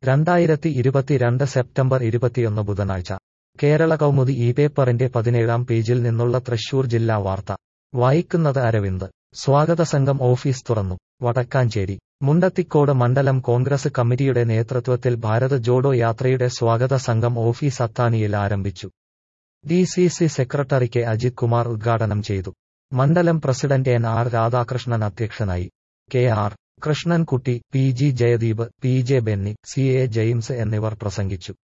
രണ്ടായിരത്തി ഇരുപത്തിരണ്ട് സെപ്റ്റംബർ ഇരുപത്തിയൊന്ന് ബുധനാഴ്ച കേരള കൗമുദി ഈ പേപ്പറിന്റെ പതിനേഴാം പേജിൽ നിന്നുള്ള തൃശൂർ ജില്ലാ വാർത്ത വായിക്കുന്നത് അരവിന്ദ് സ്വാഗത സംഘം ഓഫീസ് തുറന്നു വടക്കാഞ്ചേരി മുണ്ടത്തിക്കോട് മണ്ഡലം കോൺഗ്രസ് കമ്മിറ്റിയുടെ നേതൃത്വത്തിൽ ഭാരത് ജോഡോ യാത്രയുടെ സ്വാഗത സംഘം ഓഫീസ് അത്താണിയിൽ ആരംഭിച്ചു D C C secretary K Ajith Kumar ഉദ്ഘാടനം ചെയ്തു മണ്ഡലം പ്രസിഡന്റ് എൻ ആർ രാധാകൃഷ്ണൻ അധ്യക്ഷനായി K R Krishnankutty P G Jayadeep P J Benny C A James എന്നിവർ പ്രസംഗിച്ചു